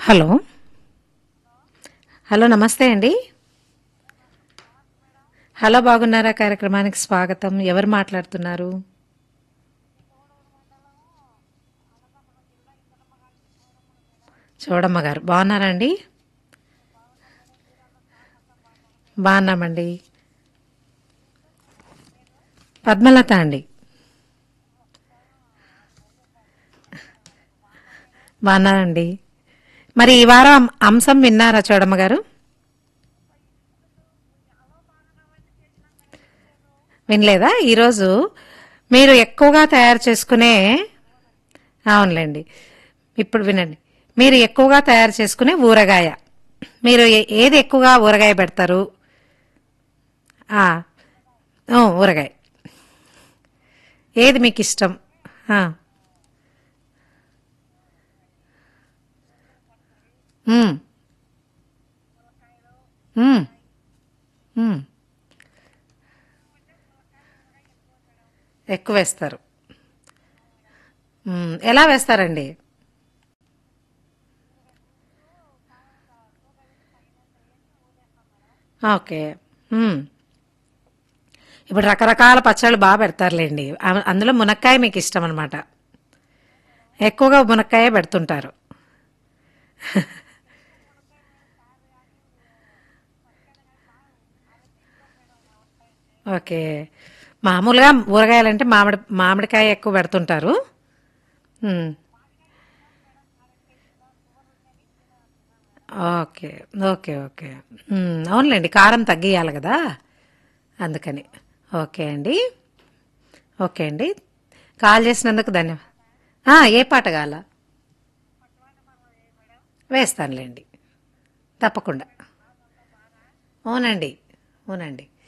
Hello hello నమస్తే అండి hello బాగున్నారా కార్యక్రమానికి స్వాగతం ఎవరు మాట్లాడుతున్నారు చూడమ్మ గారు బాగున్నారా అండి బాగున్నామండి పద్మలత అండి బాగున్నానండి మరి ఈ వారం అంశం విన్నారా చూడమ్మ గారు వినలేదా ఈరోజు మీరు ఎక్కువగా తయారు చేసుకునే అవునులేండి ఇప్పుడు వినండి మీరు ఎక్కువగా తయారు చేసుకునే ఊరగాయ మీరు ఏ- ఏది ఎక్కువగా ఊరగాయ పెడతారు ఆ, ఊ, ఊరగాయ ఏది మీకు ఇష్టం ఆ. మ్మ్. మ్మ్. మ్మ్. ఎక్కువ వేస్తారు మ్మ్. ఎలా వేస్తారండి ఓకే మ్మ్. ఇప్పుడు రకరకాల పచ్చళ్ళు బాగా పెడతారులేండి అ- అందులో మునక్కాయ మీకు ఇష్టం అనమాట ఎక్కువగా మునక్కాయ పెడుతుంటారు ఓకే మామూలుగా ఊరగాయలంటే మామిడి మామిడికాయ ఎక్కువ పెడుతుంటారు మ్మ్. ఓకే ఓకే ఓకే మ్మ్. అవునులేండి కారం తగ్గియాలి కదా అందుకని ఓకే అండి ఓకే అండి కాల్ చేసినందుకు ధన్యవాదాలు ఏ పాట కావాలా వేస్తానులేండి తప్పకుండా అవునండి అవునండి